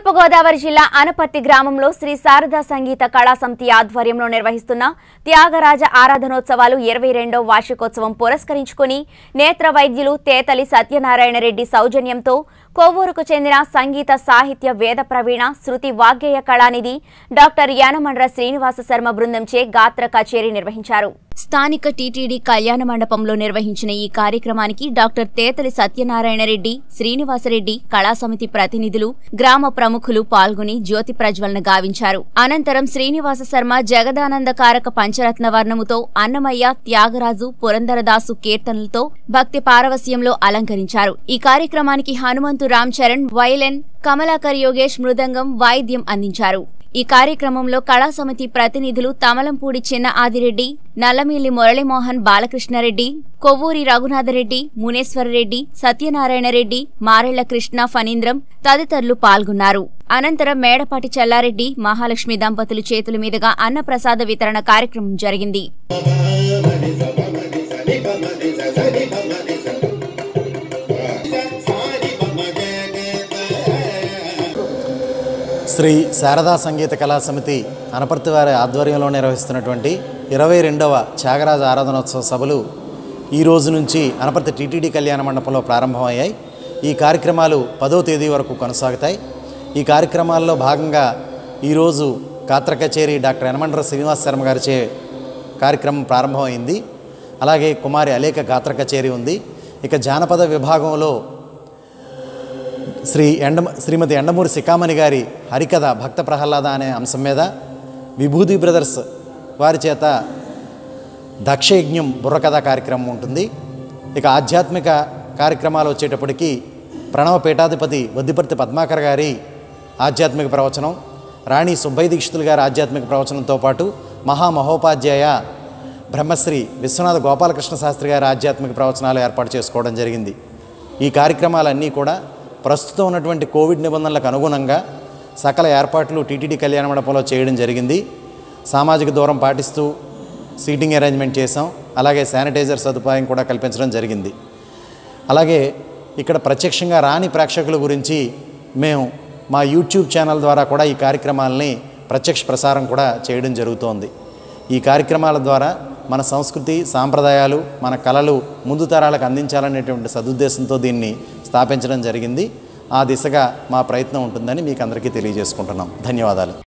తూర్పుగోదావరి జిల్లా అనపర్తి గ్రామంలో శ్రీ శారదా సంగీత కళా సమితి ఆధ్వర్యంలో నిర్వహిస్తున్న త్యాగరాజ ఆరాధనోత్సవాలు ఇరవై రెండో వార్షికోత్సవం పురస్కరించుకుని నేత్ర వైద్యులు తేతలి సత్యనారాయణ రెడ్డి సౌజన్యంతో కొవ్వూరుకు చెందిన సంగీత సాహిత్య వేద ప్రవీణ శృతి వాగ్గేయ కళానిధి డాక్టర్ యానమండ్ర శ్రీనివాస శర్మ బృందంచే గాత్ర కచేరీ నిర్వహించారు స్థానిక టీటీడీ కళ్యాణ మండపంలో నిర్వహించిన ఈ కార్యక్రమానికి డాక్టర్ తేతలి సత్యనారాయణ రెడ్డి శ్రీనివాసరెడ్డి కళా సమితి ప్రతినిధులు గ్రామ ప్రముఖులు పాల్గొని జ్యోతి ప్రజ్వలన గావించారు అనంతరం శ్రీనివాస శర్మ జగదానందకారక పంచరత్న వర్ణముతో అన్నమయ్య త్యాగరాజు పురందరదాసు కీర్తనలతో భక్తి పారవస్యంలో అలంకరించారు ఈ కార్యక్రమానికి హనుమంతు రామ్ చరణ్ వైలెన్ కమలాకర్ యోగేష్ మృదంగం వాయిద్యం అందించారు ఈ కార్యక్రమంలో కళా సమితి ప్రతినిధులు తమలంపూడి చిన్న ఆదిరెడ్డి నల్లమిల్లి మురళీమోహన్ బాలకృష్ణారెడ్డి కొవ్వూరి రఘునాథరెడ్డి మునేశ్వరరెడ్డి సత్యనారాయణ రెడ్డి మారెళ్ల కృష్ణ ఫణీంద్రం తదితరులు పాల్గొన్నారు అనంతరం మేడపాటి చెల్లారెడ్డి మహాలక్ష్మి దంపతులు చేతుల మీదుగా అన్నప్రసాద వితరణ కార్యక్రమం జరిగింది శ్రీ శారదా సంగీత కళా సమితి అనపర్తి వారి ఆధ్వర్యంలో నిర్వహిస్తున్నటువంటి ఇరవై రెండవ త్యాగరాజ ఆరాధనోత్సవ సభలు ఈ రోజు నుంచి అనపర్తి టీటీడీ కళ్యాణ మండపంలో ప్రారంభమయ్యాయి ఈ కార్యక్రమాలు పదో తేదీ వరకు కొనసాగుతాయి ఈ కార్యక్రమాల్లో భాగంగా ఈరోజు గాత్ర కచేరీ డాక్టర్ యనమండ్ర శ్రీనివాస్ శర్మ గారిచే కార్యక్రమం ప్రారంభమైంది అలాగే కుమారి అలేక గాత్ర కచేరీ ఉంది ఇక జానపద విభాగంలో శ్రీ ఎండ శ్రీమతి ఎండమూరి సికామణి గారి హరికథ భక్త ప్రహ్లాద అనే అంశం మీద విభూతి బ్రదర్స్ వారి చేత దక్షయజ్ఞం బుర్రకథ కార్యక్రమం ఉంటుంది ఇక ఆధ్యాత్మిక కార్యక్రమాలు వచ్చేటప్పటికి ప్రణవ పీఠాధిపతి వద్దిపర్తి పద్మాకర్ గారి ఆధ్యాత్మిక ప్రవచనం రాణి సుబ్బయ్య దీక్షితులు గారి ఆధ్యాత్మిక ప్రవచనంతో పాటు మహామహోపాధ్యాయ బ్రహ్మశ్రీ విశ్వనాథ గోపాలకృష్ణ శాస్త్రి గారి ఆధ్యాత్మిక ప్రవచనాలు ఏర్పాటు చేసుకోవడం జరిగింది ఈ కార్యక్రమాలన్నీ కూడా ప్రస్తుతం ఉన్నటువంటి కోవిడ్ నిబంధనలకు అనుగుణంగా సకల ఏర్పాట్లు టీటీడీ కళ్యాణ మండపంలో చేయడం జరిగింది సామాజిక దూరం పాటిస్తూ సీటింగ్ అరేంజ్మెంట్ చేసాం అలాగే శానిటైజర్ సదుపాయం కూడా కల్పించడం జరిగింది అలాగే ఇక్కడ ప్రత్యక్షంగా రాని ప్రేక్షకుల గురించి మేము మా యూట్యూబ్ ఛానల్ ద్వారా కూడా ఈ కార్యక్రమాలని ప్రత్యక్ష ప్రసారం కూడా చేయడం జరుగుతోంది ఈ కార్యక్రమాల ద్వారా మన సంస్కృతి సాంప్రదాయాలు మన కళలు ముందు తరాలకు అందించాలనేటువంటి సదుద్దేశంతో దీన్ని స్థాపించడం జరిగింది ఆ దిశగా మా ప్రయత్నం ఉంటుందని మీకు అందరికీ తెలియజేసుకుంటున్నాం ధన్యవాదాలు